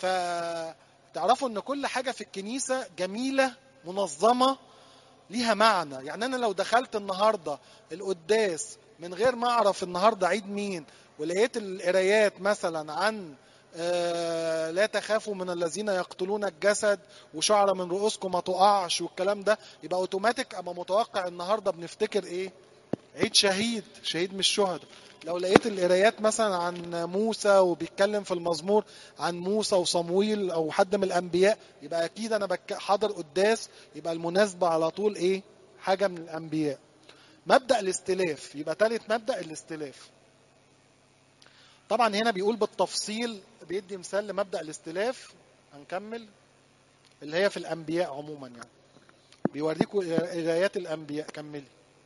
فتعرفوا ان كل حاجه في الكنيسه جميله منظمه ليها معنى يعني انا لو دخلت النهارده القداس من غير ما اعرف النهارده عيد مين ولقيت القرايات مثلا عن آه لا تخافوا من الذين يقتلون الجسد وشعر من رؤوسكم ما تقعش والكلام ده يبقى اوتوماتيك اما متوقع النهارده بنفتكر ايه عيد شهيد شهيد من الشهداء لو لقيت القرايات مثلا عن موسى وبيتكلم في المزمور عن موسى وصمويل او حد من الانبياء يبقى اكيد انا بك حاضر قداس يبقى المناسبه على طول ايه حاجه من الانبياء مبدا الاستلاف يبقى ثالث مبدا الاستلاف طبعا هنا بيقول بالتفصيل بيدي مثال لمبدا الاستلاف هنكمل اللي هي في الانبياء عموما يعني بيوريكوا قرايات الانبياء كملي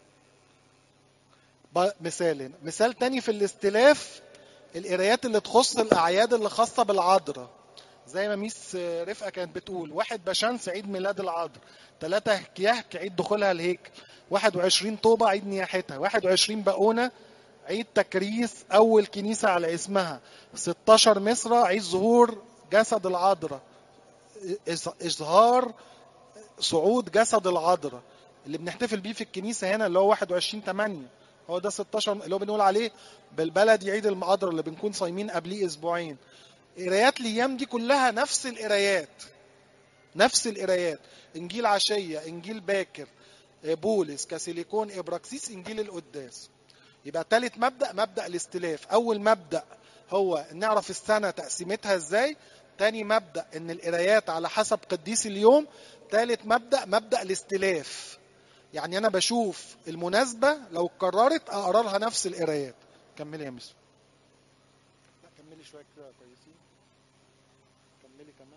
مثال هنا مثال تاني في الاستلاف القرايات اللي تخص الاعياد اللي خاصه بالعذراء زي ما ميس رفقه كانت بتقول واحد بشمس عيد ميلاد العذراء ثلاثة كيهك عيد دخولها الهيكل 21 طوبة عيد نياحتها 21 بقونة عيد تكريس أول كنيسة على اسمها 16 مصر عيد ظهور جسد العذراء إظ- اظهار صعود جسد العذراء اللي بنحتفل بيه في الكنيسه هنا اللي هو 21 8 هو ده 16 اللي هو بنقول عليه بالبلدي عيد العذراء اللي بنكون صايمين قبليه اسبوعين قرايات الايام دي كلها نفس القرايات نفس القرايات انجيل عشيه انجيل باكر بولس كاسيليكون ابراكسيس انجيل القداس يبقى ثالث مبدا مبدا الاستلاف اول مبدا هو نعرف السنه تقسيمتها ازاي تاني مبدا ان القرايات على حسب قديس اليوم ثالث مبدا مبدا الاستلاف يعني انا بشوف المناسبه لو اتكررت اقرا لها نفس القرايات كملي يا مس لا كملي شويه كده كويسين كملي كمان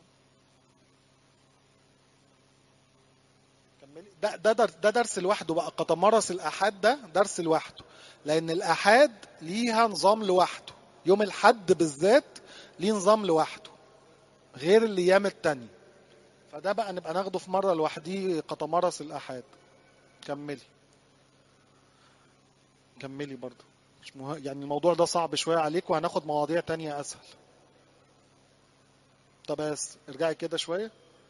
كملي ده ده در- ده درس لوحده بقى قطمرس الاحاد ده درس لوحده لان الاحاد ليها نظام لوحده يوم الحد بالذات ليه نظام لوحده غير الايام التانية فده بقى نبقى ناخده في مره لوحديه قطمرس الاحاد كملي كملي برضه مش مه... يعني الموضوع ده صعب شويه عليك وهناخد مواضيع تانية اسهل طب بس ارجعي كده شويه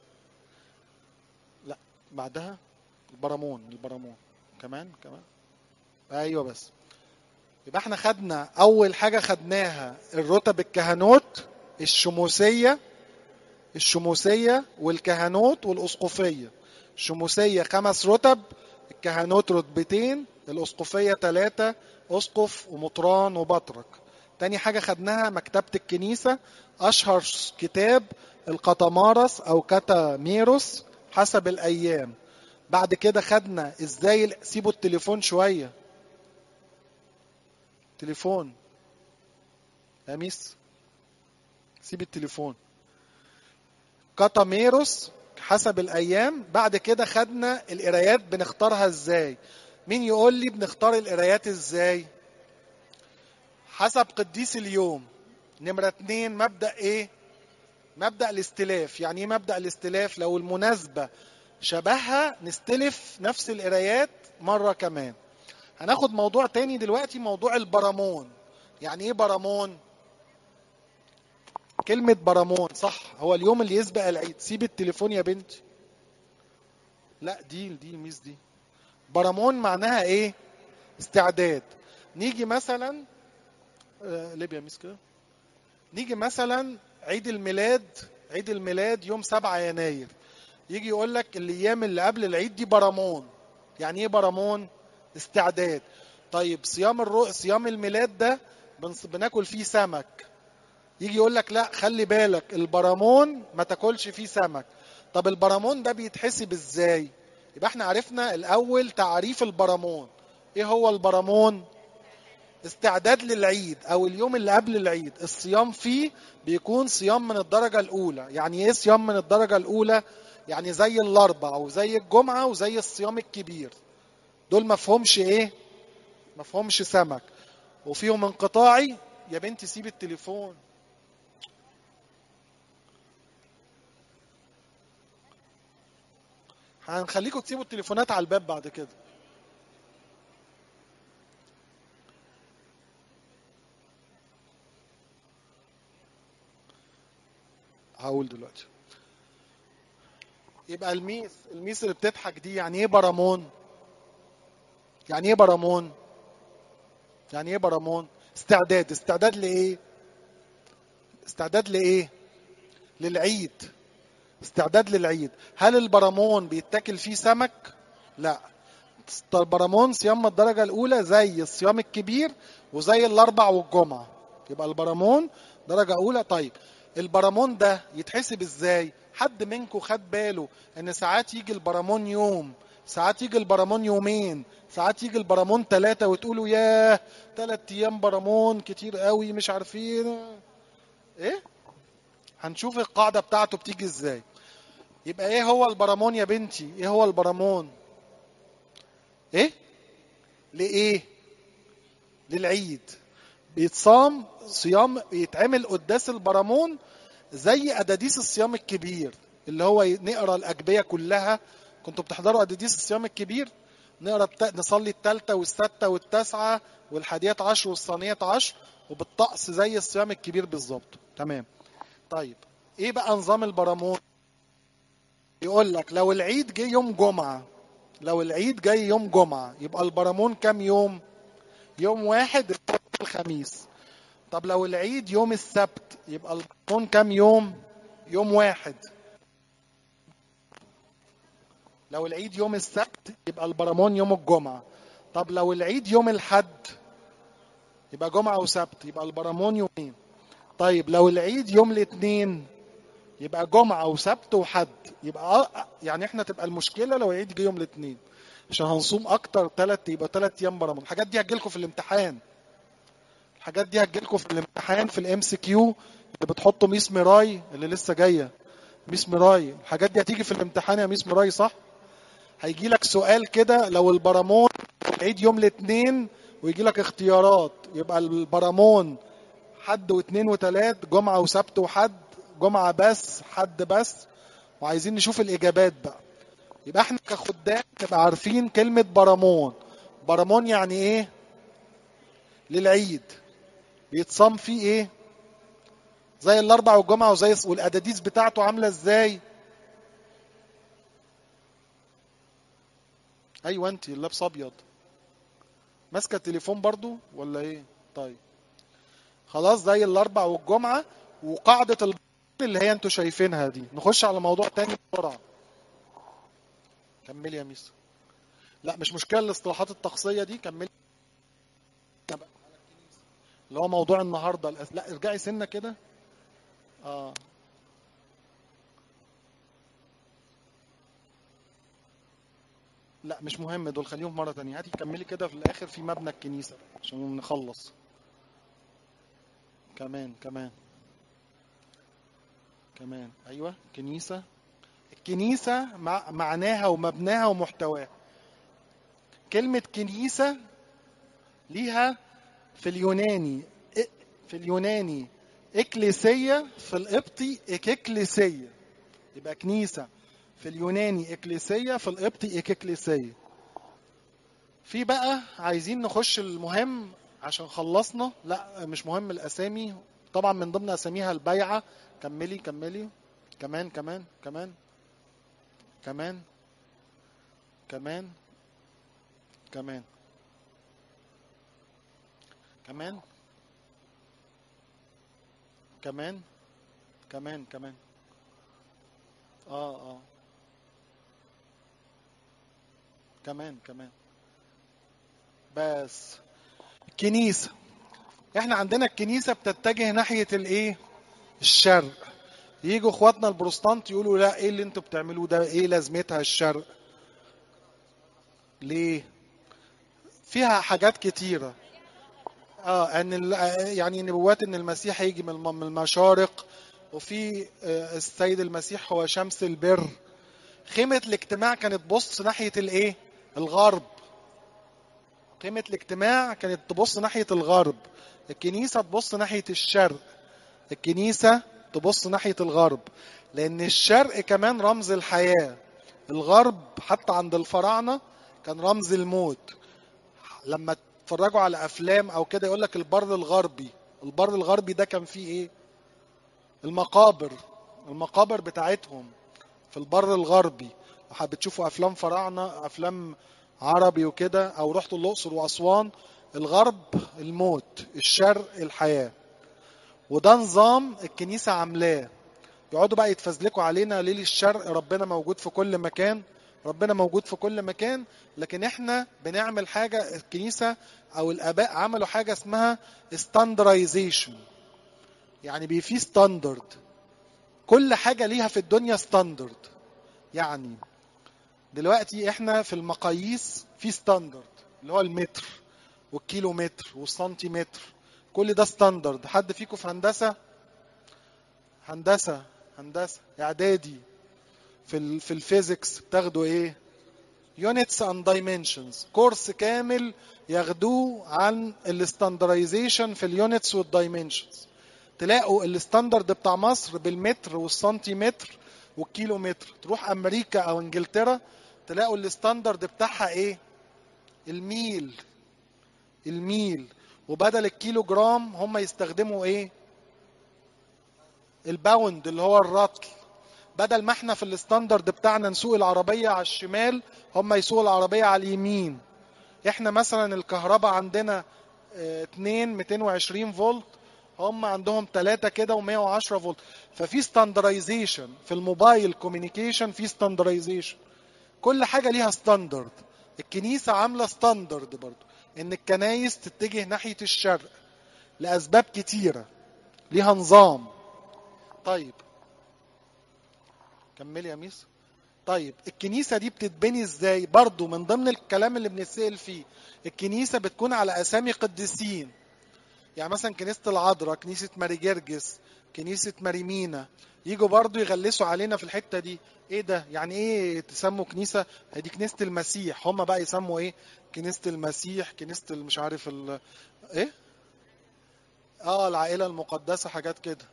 لا بعدها البرامون البرامون كمان كمان ايوه بس يبقى احنا خدنا اول حاجه خدناها الرتب الكهنوت الشموسيه الشموسيه والكهنوت والاسقفيه الشموسيه خمس رتب الكهنوت رتبتين الاسقفيه ثلاثه اسقف ومطران وبطرك تاني حاجه خدناها مكتبه الكنيسه اشهر كتاب القطمارس او كاتاميروس حسب الايام بعد كده خدنا ازاي ال- سيبوا التليفون شويه تليفون يا ميس سيب التليفون كاتاميروس حسب الايام بعد كده خدنا القرايات بنختارها ازاي مين يقول لي بنختار القرايات ازاي حسب قديس اليوم نمرة اتنين مبدأ ايه مبدأ الاستلاف يعني ايه مبدأ الاستلاف لو المناسبة شبهها نستلف نفس القرايات مرة كمان هناخد موضوع تاني دلوقتي موضوع البرامون يعني ايه برامون كلمة برامون صح هو اليوم اللي يسبق العيد سيب التليفون يا بنتي لا دي دي ميس دي برامون معناها ايه استعداد نيجي مثلا آه، ليبيا ميس كده نيجي مثلا عيد الميلاد عيد الميلاد يوم 7 يناير يجي يقول لك الايام اللي قبل العيد دي برامون يعني ايه برامون استعداد طيب صيام الرو... صيام الميلاد ده بنص... بناكل فيه سمك يجي يقول لك لا خلي بالك البرامون ما تاكلش فيه سمك طب البرامون ده بيتحسب ازاي يبقى احنا عرفنا الاول تعريف البرامون ايه هو البرامون استعداد للعيد او اليوم اللي قبل العيد الصيام فيه بيكون صيام من الدرجة الاولى يعني ايه صيام من الدرجة الاولى يعني زي الاربع وزي الجمعة وزي الصيام الكبير دول مفهومش ايه مفهومش سمك وفيهم انقطاعي يا بنتي سيب التليفون هنخليكم تسيبوا التليفونات على الباب بعد كده هقول دلوقتي يبقى الميس الميس اللي بتضحك دي يعني ايه برامون يعني ايه برامون يعني ايه برامون استعداد استعداد لايه استعداد لايه للعيد استعداد للعيد هل البرامون بيتاكل فيه سمك لا البرامون صيام من الدرجة الأولى زي الصيام الكبير وزي الأربع والجمعة يبقى البرامون درجة أولى طيب البرامون ده يتحسب ازاي حد منكم خد باله ان ساعات يجي البرامون يوم ساعات يجي البرامون يومين ساعات يجي البرامون ثلاثة وتقولوا ياه ثلاث ايام برامون كتير قوي مش عارفين ايه هنشوف القاعدة بتاعته بتيجي ازاي يبقى ايه هو البرامون يا بنتي ايه هو البرامون ايه لايه للعيد بيتصام صيام يتعمل قداس البرامون زي اداديس الصيام الكبير اللي هو نقرا الاجبيه كلها كنتوا بتحضروا اداديس الصيام الكبير نقرا الت... نصلي الثالثه والسادسه والتاسعه والحادية عشر والصانية عشر وبالطقس زي الصيام الكبير بالظبط تمام طيب ايه بقى نظام البرامون يقول لك لو العيد جه يوم جمعة لو العيد جاي يوم جمعة يبقى البرامون كام يوم يوم واحد الخميس طب لو العيد يوم السبت يبقى البرامون كام يوم يوم واحد لو العيد يوم السبت يبقى البرامون يوم الجمعة طب لو العيد يوم الحد يبقى جمعة وسبت يبقى البرامون يومين طيب لو العيد يوم الاثنين يبقى جمعة وسبت وحد يبقى يعني احنا تبقى المشكلة لو العيد جه يوم الاثنين عشان هنصوم اكتر ثلاث يبقى ثلاث ايام برامون الحاجات دي هتجيلكم في الامتحان الحاجات دي هتجيلكم في الامتحان في الام سي كيو اللي بتحطوا ميس ميراي اللي لسه جايه ميس ميراي الحاجات دي هتيجي في الامتحان يا ميس ميراي صح هيجي لك سؤال كده لو البرامون عيد يوم الاثنين ويجي لك اختيارات يبقى البرامون حد واثنين وثلاث جمعة وسبت وحد جمعة بس حد بس وعايزين نشوف الإجابات بقى يبقى احنا كخدام نبقى عارفين كلمة برامون برامون يعني ايه للعيد بيتصام فيه ايه زي الاربع والجمعة وزي والأداديس بتاعته عاملة ازاي ايوه انت اللي لابس ابيض ماسكه التليفون برضو ولا ايه طيب خلاص زي الاربع والجمعه وقاعده البر اللي هي انتوا شايفينها دي نخش على موضوع تاني بسرعه كملي يا ميس لا مش مشكله الاصطلاحات التقصيه دي كملي اللي هو موضوع النهارده الأس... لا ارجعي سنه كده اه لا مش مهم دول خليهم مرة تانية هاتي كملي كده في الآخر في مبنى الكنيسة عشان نخلص كمان كمان كمان أيوة كنيسة الكنيسة مع معناها ومبناها ومحتواها كلمة كنيسة ليها في اليوناني في اليوناني إكليسية في القبطي إكليسية يبقى كنيسة في اليوناني إكليسية في القبطي إكليسية في بقى عايزين نخش المهم عشان خلصنا لا مش مهم الأسامي طبعا من ضمن أساميها البيعة كملي كملي كمان كمان كمان كمان كمان كمان كمان كمان كمان كمان اه اه كمان كمان بس كنيسة احنا عندنا الكنيسة بتتجه ناحية الايه الشرق يجوا اخواتنا البروستانت يقولوا لا ايه اللي انتوا بتعملوه ده ايه لازمتها الشرق ليه فيها حاجات كتيرة اه ان يعني نبوات ان المسيح هيجي من المشارق وفي السيد المسيح هو شمس البر خيمة الاجتماع كانت تبص ناحية الايه الغرب قيمة الاجتماع كانت تبص ناحية الغرب الكنيسة تبص ناحية الشرق الكنيسة تبص ناحية الغرب لأن الشرق كمان رمز الحياة الغرب حتى عند الفراعنة كان رمز الموت لما تتفرجوا على أفلام أو كده يقول لك البر الغربي البر الغربي ده كان فيه إيه المقابر المقابر بتاعتهم في البر الغربي لو حابب تشوفوا افلام فراعنه افلام عربي وكده او رحتوا الاقصر واسوان الغرب الموت الشرق الحياه وده نظام الكنيسه عاملاه يقعدوا بقى يتفزلكوا علينا ليل الشرق ربنا موجود في كل مكان ربنا موجود في كل مكان لكن احنا بنعمل حاجه الكنيسه او الاباء عملوا حاجه اسمها ستاندرايزيشن يعني بي في ستاندرد كل حاجة ليها في الدنيا ستاندرد يعني دلوقتي احنا في المقاييس في ستاندرد اللي هو المتر والكيلو متر والسنتيمتر كل ده ستاندرد حد فيكم في هندسة هندسة هندسة اعدادي في ال في الفيزيكس بتاخدوا ايه units and dimensions كورس كامل ياخدوه عن الاستاندرايزيشن في اليونتس والدايمنشنز تلاقوا الستاندرد بتاع مصر بالمتر والسنتيمتر والكيلو متر تروح امريكا او انجلترا تلاقوا الستاندرد بتاعها ايه الميل الميل وبدل الكيلو جرام هم يستخدموا ايه الباوند اللي هو الرطل بدل ما احنا في الستاندرد بتاعنا نسوق العربيه على الشمال هم يسوقوا العربيه على اليمين احنا مثلا الكهرباء عندنا 2 220 فولت هم عندهم 3 كده و110 فولت ففي ستاندرايزيشن في الموبايل كوميونيكيشن في ستاندرايزيشن كل حاجه ليها ستاندرد الكنيسه عامله ستاندرد برضو ان الكنايس تتجه ناحيه الشرق لاسباب كتيره ليها نظام طيب كملي يا ميس طيب الكنيسة دي بتتبني ازاي برضو من ضمن الكلام اللي بنتسأل فيه الكنيسة بتكون على أسامي قديسين يعني مثلا كنيسة العذراء كنيسة ماري جرجس كنيسة ماري مينا يجوا برضو يغلسوا علينا في الحتة دي ايه ده يعني ايه تسموا كنيسة دي كنيسة المسيح هم بقى يسموا ايه كنيسة المسيح كنيسة مش عارف ال... ايه اه العائلة المقدسة حاجات كده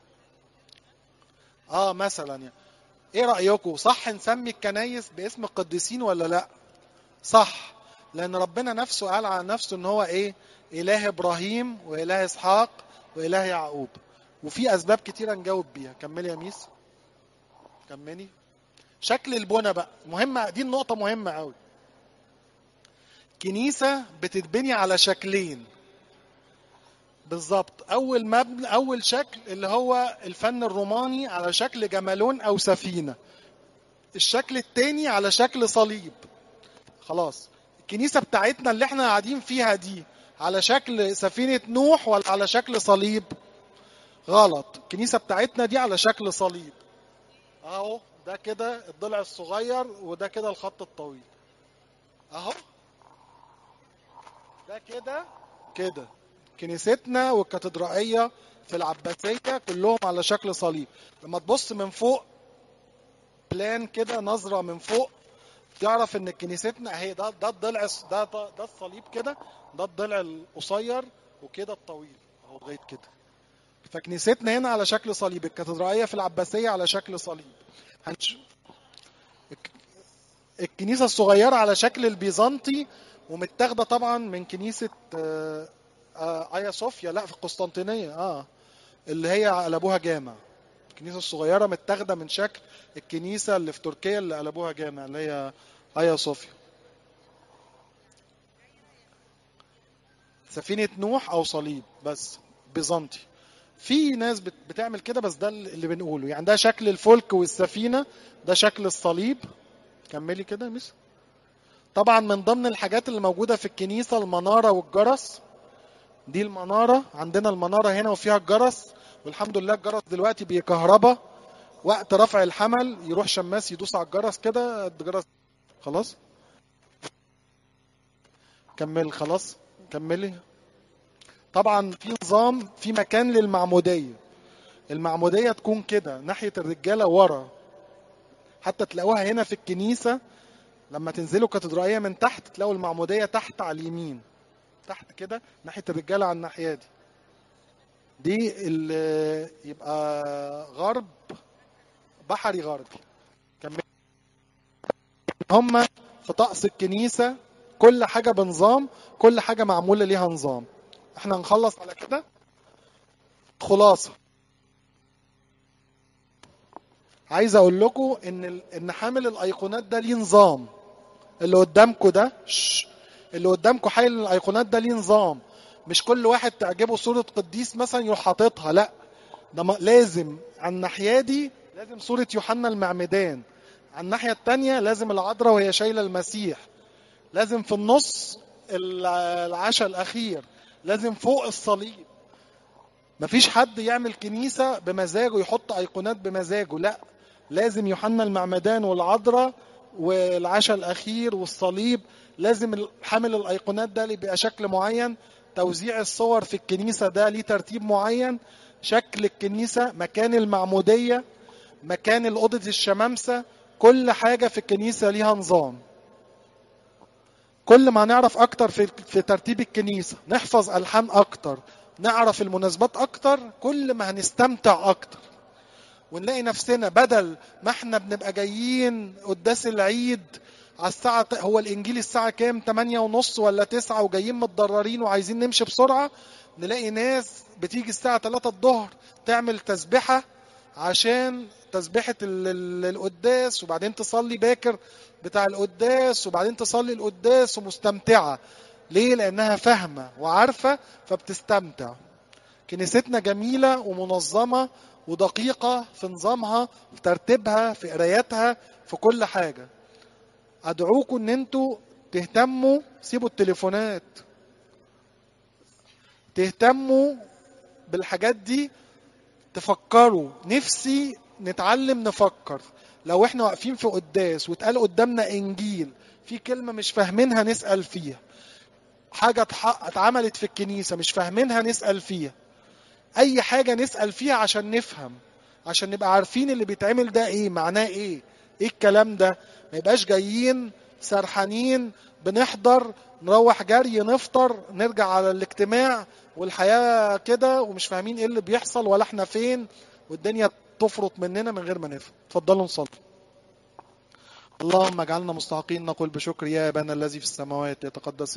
اه مثلا يعني ايه رأيكم صح نسمي الكنايس باسم القديسين ولا لا صح لان ربنا نفسه قال على نفسه ان هو ايه اله ابراهيم واله اسحاق واله يعقوب وفي اسباب كتيره نجاوب بيها كملي يا ميس كملي شكل البنى بقى مهمه دي النقطه مهمه قوي كنيسه بتتبني على شكلين بالظبط اول مبنى اول شكل اللي هو الفن الروماني على شكل جمالون او سفينه الشكل التاني على شكل صليب خلاص الكنيسه بتاعتنا اللي احنا قاعدين فيها دي على شكل سفينه نوح ولا على شكل صليب غلط الكنيسه بتاعتنا دي على شكل صليب اهو ده كده الضلع الصغير وده كده الخط الطويل اهو ده كده كده كنيستنا والكاتدرائية في العباسية كلهم على شكل صليب لما تبص من فوق بلان كده نظرة من فوق تعرف ان كنيستنا اهي ده ده الضلع ده ده, ده الصليب كده ده الضلع القصير وكده الطويل اهو لغايه كده فكنيستنا هنا على شكل صليب الكاتدرائية في العباسية على شكل صليب هنش... الكنيسة الصغيرة على شكل البيزنطي ومتاخدة طبعا من كنيسة آه آه ايا صوفيا لا في القسطنطينيه اه اللي هي قلبوها جامع الكنيسه الصغيره متاخده من شكل الكنيسه اللي في تركيا اللي قلبوها جامع اللي هي ايا صوفيا سفينه نوح او صليب بس بيزنطي في ناس بتعمل كده بس ده اللي بنقوله يعني ده شكل الفلك والسفينه ده شكل الصليب كملي كده يا مس طبعا من ضمن الحاجات اللي موجوده في الكنيسه المناره والجرس دي المنارة عندنا المنارة هنا وفيها الجرس والحمد لله الجرس دلوقتي بكهرباء وقت رفع الحمل يروح شماس يدوس على الجرس كده الجرس خلاص كمل خلاص كملي طبعا في نظام في مكان للمعمودية المعمودية تكون كده ناحية الرجالة ورا حتى تلاقوها هنا في الكنيسة لما تنزلوا كاتدرائية من تحت تلاقوا المعمودية تحت على اليمين تحت كده ناحيه الرجاله على الناحيه دي دي اللي يبقى غرب بحري غربي كمل هم في طقس الكنيسه كل حاجه بنظام كل حاجه معموله ليها نظام احنا نخلص على كده خلاصه عايز اقول لكم ان ان حامل الايقونات ده ليه نظام اللي قدامكم ده شش. اللي قدامكم حامل الايقونات ده ليه نظام مش كل واحد تعجبه صورة قديس مثلا يروح حاططها لا ده لازم على الناحية دي لازم صورة يوحنا المعمدان على الناحية التانية لازم العذراء وهي شايلة المسيح لازم في النص العشاء الأخير لازم فوق الصليب مفيش حد يعمل كنيسة بمزاجه يحط أيقونات بمزاجه لا لازم يوحنا المعمدان والعذراء والعشاء الأخير والصليب لازم حامل الأيقونات ده يبقى شكل معين توزيع الصور في الكنيسة ده ليه ترتيب معين شكل الكنيسة مكان المعمودية مكان الأوضة الشمامسة كل حاجة في الكنيسة ليها نظام كل ما نعرف أكتر في, في ترتيب الكنيسة نحفظ ألحان أكتر نعرف المناسبات أكتر كل ما هنستمتع أكتر ونلاقي نفسنا بدل ما احنا بنبقى جايين قداس العيد على الساعة هو الإنجيل الساعة كام؟ 8 ونص ولا 9 وجايين متضررين وعايزين نمشي بسرعة نلاقي ناس بتيجي الساعة 3 الظهر تعمل تسبحة عشان تسبيحة ال- ال- القداس وبعدين تصلي باكر بتاع القداس وبعدين تصلي القداس ومستمتعة ليه؟ لأنها فاهمة وعارفة فبتستمتع كنيستنا جميلة ومنظمة ودقيقة في نظامها في ترتيبها في قراياتها في كل حاجة أدعوكم إن أنتوا تهتموا سيبوا التليفونات تهتموا بالحاجات دي تفكروا نفسي نتعلم نفكر لو احنا واقفين في قداس واتقال قدامنا انجيل في كلمة مش فاهمينها نسأل فيها حاجة اتح- اتعملت في الكنيسة مش فاهمينها نسأل فيها اي حاجة نسأل فيها عشان نفهم عشان نبقى عارفين اللي بيتعمل ده ايه معناه ايه ايه الكلام ده ما يبقاش جايين سرحانين بنحضر نروح جري نفطر نرجع على الاجتماع والحياة كده ومش فاهمين ايه اللي بيحصل ولا احنا فين والدنيا تفرط مننا من غير ما نفهم اتفضلوا نصلي اللهم اجعلنا مستحقين نقول بشكر يا ابانا الذي في السماوات يتقدس